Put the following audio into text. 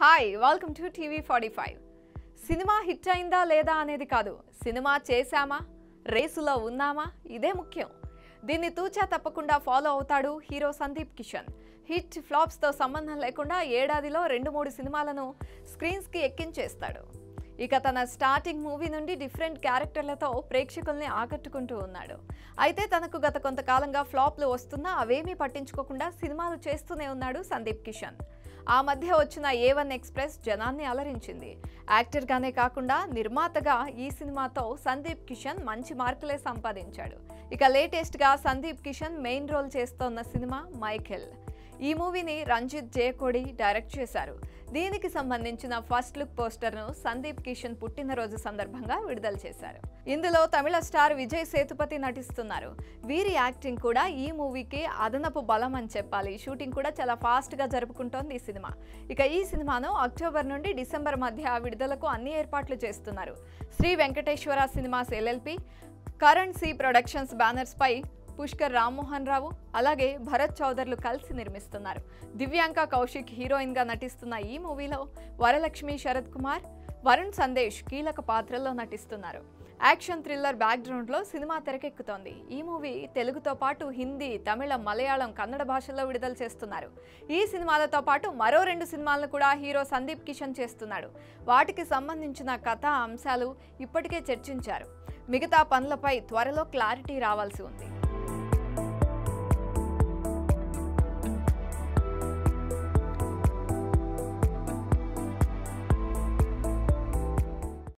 hi welcome to TV forty five cinema hit అయిందా లేదా అనేది కాదు సినిమా చేశామా రేసులో ఉన్నామా ఇదే ముఖ్యం దీన్ని తూచా తప్పకుండా ఫాలో అవుతాడు హీరో సందీప్ కిషన్ హిట్ ఫ్లాప్స్తో సంబంధం లేకుండా ఏడాదిలో రెండు మూడు సినిమాలను స్క్రీన్స్కి ఎక్కించేస్తాడు ఇక తన స్టార్టింగ్ మూవీ నుండి డిఫరెంట్ క్యారెక్టర్లతో ప్రేక్షకుల్ని ఆకట్టుకుంటూ ఉన్నాడు అయితే తనకు గత కొంతకాలంగా ఫ్లాప్లు వస్తున్నా అవేమీ పట్టించుకోకుండా సినిమాలు చేస్తూనే ఉన్నాడు సందీప్ కిషన్ ఆ మధ్య వచ్చిన ఏ వన్ ఎక్స్ప్రెస్ జనాన్ని అలరించింది యాక్టర్గానే కాకుండా నిర్మాతగా ఈ సినిమాతో సందీప్ కిషన్ మంచి మార్కులే సంపాదించాడు ఇక లేటెస్ట్గా సందీప్ కిషన్ మెయిన్ రోల్ చేస్తోన్న సినిమా మైఖెల్ ఈ మూవీని రంజిత్ జయకోడి డైరెక్ట్ చేశారు దీనికి సంబంధించిన ఫస్ట్ లుక్ పోస్టర్ను సందీప్ కిషన్ పుట్టినరోజు సందర్భంగా విడుదల చేశారు ఇందులో తమిళ స్టార్ విజయ్ సేతుపతి నటిస్తున్నారు వీరి యాక్టింగ్ కూడా ఈ మూవీకి అదనపు బలం అని చెప్పాలి షూటింగ్ కూడా చాలా ఫాస్ట్గా జరుపుకుంటోంది ఈ సినిమా ఇక ఈ సినిమాను అక్టోబర్ నుండి డిసెంబర్ మధ్య విడుదలకు అన్ని ఏర్పాట్లు చేస్తున్నారు Sri Venkateswara cinemas LLP Karan C productions banners పై పుష్కర్ రామ్మోహన్ రావు అలాగే భరత్ చౌదర్లు కలిసి నిర్మిస్తున్నారు దివ్యాంక కౌశిక్ హీరోయిన్ గా నటిస్తున్న ఈ మూవీలో వరలక్ష్మి శరత్ కుమార్ వరుణ్ సందేశ్ కీలక పాత్రల్లో నటిస్తున్నారు యాక్షన్ థ్రిల్లర్ బ్యాక్గ్రౌండ్లో సినిమా తెరకెక్కుతోంది ఈ మూవీ తెలుగుతో పాటు హిందీ తమిళం మలయాళం కన్నడ భాషల్లో విడుదల చేస్తున్నారు ఈ సినిమాలతో పాటు మరో రెండు సినిమాలను కూడా హీరో సందీప్ కిషన్ చేస్తున్నాడు వాటికి సంబంధించిన కథా అంశాలు ఇప్పటికే చర్చించారు మిగతా పనులపై త్వరలో క్లారిటీ రావాల్సి ఉంది